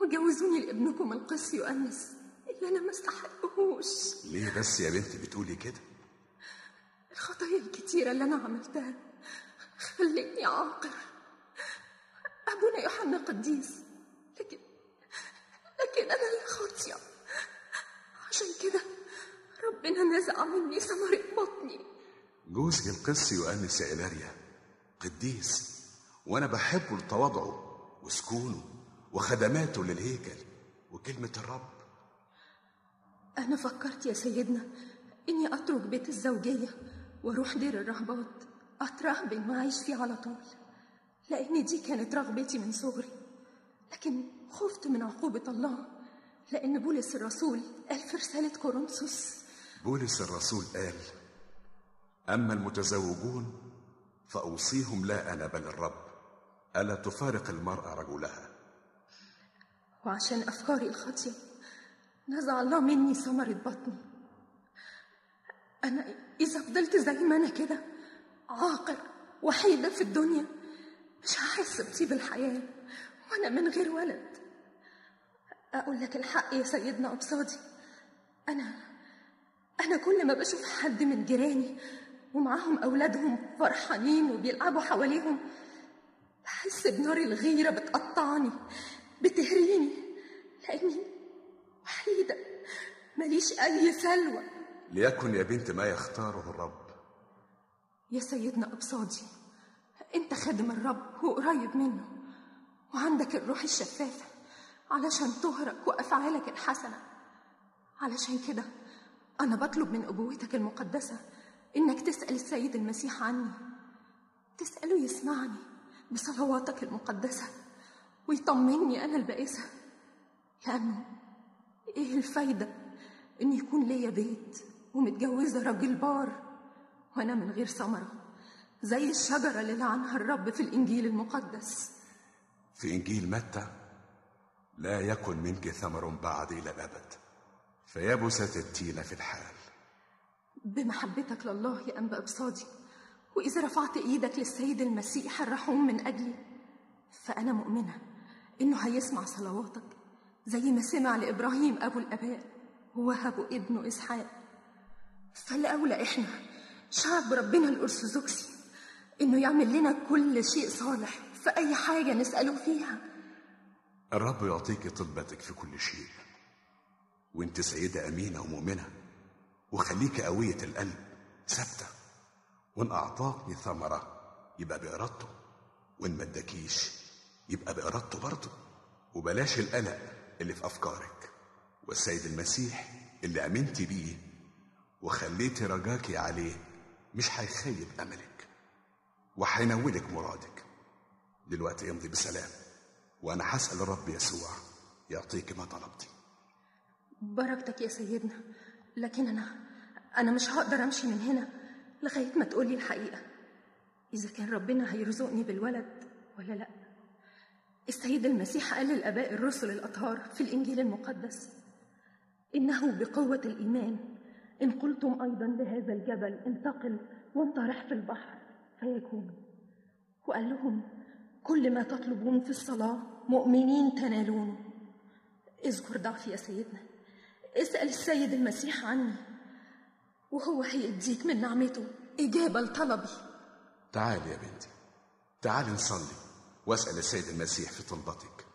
وجوزوني لابنكم القس يؤنس اللي أنا ما استحقهوش ليه بس يا بنتي بتقولي كده الخطايا الكتيرة اللي أنا عملتها خلتني عاقر أبونا يوحنا قديس لكن لكن أنا اللي خاطية عشان كده ربنا نزع مني ثمرة بطني جوزي القس يؤنس يا إلاريا قديس وأنا بحبه لتواضعه وسكونه وخدماته للهيكل وكلمة الرب أنا فكرت يا سيدنا إني أترك بيت الزوجية وأروح دير الرهبات أترهبن وأعيش فيه على طول لأن دي كانت رغبتي من صغري لكن خفت من عقوبة الله لأن بولس الرسول قال في رسالة كورنثوس بولس الرسول قال أما المتزوجون فأوصيهم لا أنا بل الرب ألا تفارق المرأة رجلها وعشان أفكاري الخاطية نزع الله مني ثمرة بطني أنا إذا فضلت زي ما أنا كده عاقر وحيدة في الدنيا مش هحس بطيب الحياة وأنا من غير ولد أقول لك الحق يا سيدنا أبصادي أنا أنا كل ما بشوف حد من جيراني ومعاهم أولادهم فرحانين وبيلعبوا حواليهم بحس بنار الغيرة بتقطعني بتهريني لأني وحيدة ماليش أي سلوى ليكن يا بنت ما يختاره الرب يا سيدنا أبصادي أنت خادم الرب وقريب منه وعندك الروح الشفافة علشان تهرك وأفعالك الحسنة علشان كده أنا بطلب من أبوتك المقدسة إنك تسأل السيد المسيح عني تسأله يسمعني بصلواتك المقدسة ويطمني أنا البائسة لأنه إيه الفايدة إن يكون ليا بيت ومتجوزة راجل بار وأنا من غير ثمرة زي الشجرة اللي لعنها الرب في الإنجيل المقدس في إنجيل متى لا يكن منك ثمر بعد إلى الأبد فيبست التين في الحال بمحبتك لله يا أنبا أبصادي وإذا رفعت إيدك للسيد المسيح الرحوم من أجلي فأنا مؤمنة إنه هيسمع صلواتك زي ما سمع لإبراهيم أبو الآباء ووهبه ابنه إسحاق فالأولى إحنا شعب ربنا الأرثوذكسي إنه يعمل لنا كل شيء صالح في أي حاجة نسأله فيها الرب يعطيك طلبتك في كل شيء وانت سيدة أمينة ومؤمنة وخليك قوية القلب ثابتة وإن أعطاكني ثمرة يبقى بإرادته وإن ما اداكيش يبقى بإرادته برضه وبلاش القلق اللي في أفكارك والسيد المسيح اللي أمنتي بيه وخليتي رجاكي عليه مش هيخيب أملك وهينولك مرادك دلوقتي امضي بسلام وأنا هسأل الرب يسوع يعطيك ما طلبتي بركتك يا سيدنا لكن أنا أنا مش هقدر أمشي من هنا لغاية ما تقولي الحقيقة إذا كان ربنا هيرزقني بالولد ولا لأ السيد المسيح قال للآباء الرسل الأطهار في الإنجيل المقدس إنه بقوة الإيمان إن قلتم أيضا لهذا الجبل انتقل وانطرح في البحر فيكون وقال لهم كل ما تطلبون في الصلاة مؤمنين تنالونه اذكر ضعفي يا سيدنا اسأل السيد المسيح عني وهو هيديك من نعمته إجابة لطلبي تعالي يا بنتي تعالي نصلي واسأل السيد المسيح في طلبتك